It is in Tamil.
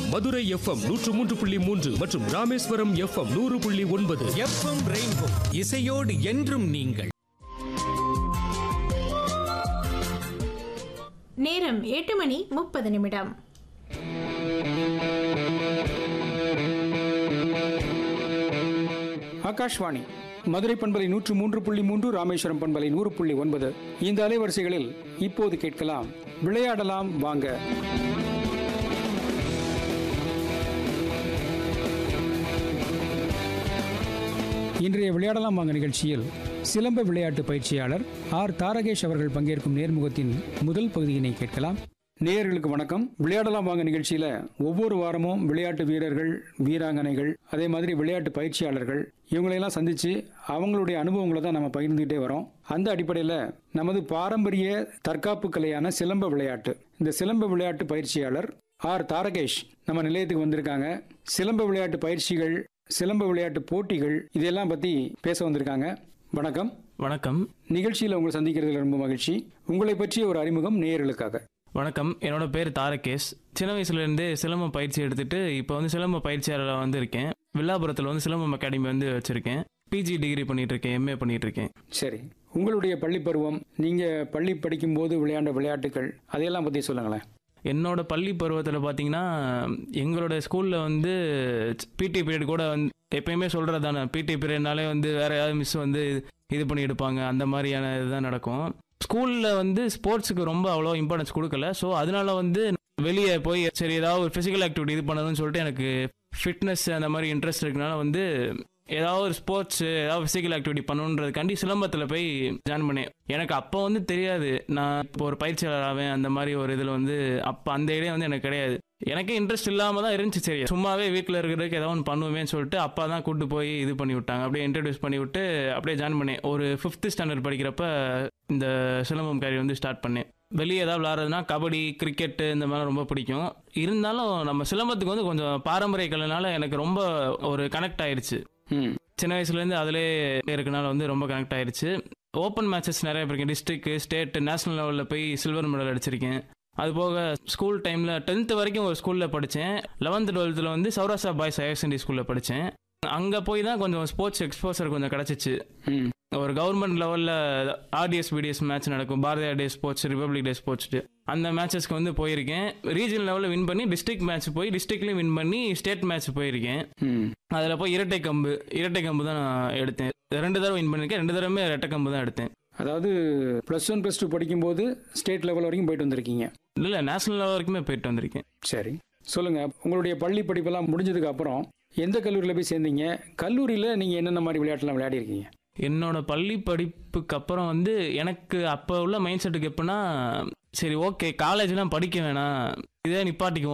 மதுரை எஃப்எம் நூற்று மூன்று புள்ளி மூன்று மற்றும் ராமேஸ்வரம் எஃப்எம் நூறு புள்ளி ஒன்பது எஃப்எம் ரெயின்போ இசையோடு என்றும் நீங்கள் நேரம் எட்டு மணி முப்பது நிமிடம் ஆகாஷ்வாணி மதுரை பண்பலை நூற்று மூன்று புள்ளி மூன்று ராமேஸ்வரம் பண்பலை நூறு புள்ளி ஒன்பது இந்த அலைவரிசைகளில் இப்போது கேட்கலாம் விளையாடலாம் வாங்க இன்றைய விளையாடலாம் வாங்க நிகழ்ச்சியில் சிலம்ப விளையாட்டு பயிற்சியாளர் ஆர் தாரகேஷ் அவர்கள் பங்கேற்கும் நேர்முகத்தின் முதல் பகுதியினை கேட்கலாம் நேயர்களுக்கு வணக்கம் விளையாடலாம் வாங்க நிகழ்ச்சியில ஒவ்வொரு வாரமும் விளையாட்டு வீரர்கள் வீராங்கனைகள் அதே மாதிரி விளையாட்டு பயிற்சியாளர்கள் இவங்களையெல்லாம் சந்திச்சு அவங்களுடைய அனுபவங்களை தான் நம்ம பகிர்ந்துகிட்டே வரோம் அந்த அடிப்படையில் நமது பாரம்பரிய தற்காப்பு கலையான சிலம்ப விளையாட்டு இந்த சிலம்ப விளையாட்டு பயிற்சியாளர் ஆர் தாரகேஷ் நம்ம நிலையத்துக்கு வந்திருக்காங்க சிலம்ப விளையாட்டு பயிற்சிகள் சிலம்ப விளையாட்டு போட்டிகள் இதெல்லாம் பத்தி பேச வந்திருக்காங்க வணக்கம் வணக்கம் நிகழ்ச்சியில் உங்களை சந்திக்கிறதுல ரொம்ப மகிழ்ச்சி உங்களை பற்றிய ஒரு அறிமுகம் நேயர்களுக்காக வணக்கம் என்னோட பேர் தாரகேஷ் சின்ன வயசுலேருந்தே சிலம்பம் பயிற்சி எடுத்துட்டு இப்போ வந்து சிலம்ப பயிற்சியாளராக வந்து இருக்கேன் வில்லாபுரத்தில் வந்து சிலம்பம் அகாடமி வந்து வச்சுருக்கேன் பிஜி டிகிரி பண்ணிட்டு இருக்கேன் எம்ஏ பண்ணிட்டு இருக்கேன் சரி உங்களுடைய பள்ளி பருவம் நீங்க பள்ளி படிக்கும்போது விளையாண்ட விளையாட்டுகள் அதையெல்லாம் பத்தி சொல்லுங்களேன் என்னோட பள்ளி பருவத்தில் பார்த்தீங்கன்னா எங்களோட ஸ்கூலில் வந்து பிடி பீரியட் கூட வந்து எப்பயுமே சொல்கிறது தானே பிடி பீரியட்னாலே வந்து வேற ஏதாவது மிஸ் வந்து இது பண்ணி எடுப்பாங்க அந்த மாதிரியான இதுதான் நடக்கும் ஸ்கூலில் வந்து ஸ்போர்ட்ஸுக்கு ரொம்ப அவ்வளோ இம்பார்ட்டன்ஸ் கொடுக்கல ஸோ அதனால வந்து வெளியே போய் சரி ஏதாவது ஒரு ஃபிசிக்கல் ஆக்டிவிட்டி இது பண்ணணும்னு சொல்லிட்டு எனக்கு ஃபிட்னஸ் அந்த மாதிரி இன்ட்ரெஸ்ட் இருக்கனால வந்து ஏதாவது ஒரு ஸ்போர்ட்ஸ் ஏதாவது ஃபிசிக்கல் ஆக்டிவிட்டி பண்ணணுன்றதுக்காண்டி சிலம்பத்தில் போய் ஜாயின் பண்ணேன் எனக்கு அப்போ வந்து தெரியாது நான் இப்போ ஒரு பயிற்சியாளர் ஆவேன் அந்த மாதிரி ஒரு இதில் வந்து அப்போ அந்த ஐடியா வந்து எனக்கு கிடையாது எனக்கே இன்ட்ரெஸ்ட் இல்லாமல் தான் இருந்துச்சு சரி சும்மாவே வீட்டில் இருக்கிறதுக்கு ஏதாவது ஒன்று பண்ணுவேன்னு சொல்லிட்டு அப்பா தான் கூட்டு போய் இது பண்ணி விட்டாங்க அப்படியே இன்ட்ரடியூஸ் பண்ணி விட்டு அப்படியே ஜாயின் பண்ணேன் ஒரு ஃபிஃப்த் ஸ்டாண்டர்ட் படிக்கிறப்ப இந்த சிலம்பம் கேரி வந்து ஸ்டார்ட் பண்ணேன் வெளியே ஏதாவது விளாட்றதுனா கபடி கிரிக்கெட்டு இந்த மாதிரி ரொம்ப பிடிக்கும் இருந்தாலும் நம்ம சிலம்பத்துக்கு வந்து கொஞ்சம் பாரம்பரிய கலைனால எனக்கு ரொம்ப ஒரு கனெக்ட் ஆயிடுச்சு ம் சின்ன வயசுலேருந்து அதிலே இருக்கனால வந்து ரொம்ப கனெக்ட் ஆயிருச்சு ஓப்பன் மேட்சஸ் நிறைய போயிருக்கேன் டிஸ்ட்ரிக்ட் ஸ்டேட் நேஷனல் லெவலில் போய் சில்வர் மெடல் அடிச்சிருக்கேன் அது போக ஸ்கூல் டைமில் டென்த்து வரைக்கும் ஒரு ஸ்கூலில் படித்தேன் லெவன்த்து டுவெல்த்தில் வந்து சௌராஷ்டிரா பாய்ஸ் ஹையர் செகண்டரி ஸ்கூலில் படித்தேன் அங்கே போய் தான் கொஞ்சம் ஸ்போர்ட்ஸ் எக்ஸ்போசர் கொஞ்சம் கிடச்சிச்சு ம் ஒரு கவர்மெண்ட் லெவலில் ஆர்டிஎஸ் பிடிஎஸ் மேட்ச் நடக்கும் Bharathiyar day sports republic day sports அந்த மேட்சஸ்க்கு வந்து போயிருக்கேன் ரீஜனல் லெவலில் வின் பண்ணி டிஸ்ட்ரிக்ட் மேட்ச் போய் டிஸ்ட்ரிக்ட்லேயும் வின் பண்ணி ஸ்டேட் மேட்ச் போயிருக்கேன் ம் அதில் போய் இரட்டை கம்பு இரட்டை கம்பு தான் நான் எடுத்தேன் ரெண்டு தடவை வின் பண்ணியிருக்கேன் ரெண்டு தடவை இரட்டை கம்பு தான் எடுத்தேன் அதாவது ப்ளஸ் ஒன் ப்ளஸ் டூ படிக்கும்போது ஸ்டேட் லெவல் வரைக்கும் போயிட்டு வந்திருக்கீங்க இல்லை நேஷனல் லெவல் வரைக்குமே போயிட்டு வந்திருக்கேன் சரி சொல்லுங்க உங்களுடைய பள்ளி படிப்பெல்லாம் முடிஞ்சதுக்கு அப்புறம் எந்த கல்லூரியில் போய் சேர்ந்தீங்க கல்லூரியில் நீங்கள் என்னென்ன மாதிரி விளையாட்டுலாம் விளையாடி இருக்கீங்க என்னோட பள்ளி படிப்புக்கு அப்புறம் வந்து எனக்கு அப்போ உள்ள மைண்ட் செட்டுக்கு எப்படின்னா சரி ஓகே காலேஜ்லாம் படிக்க வேணாம் இதே நிப்பாட்டிக்குவோம்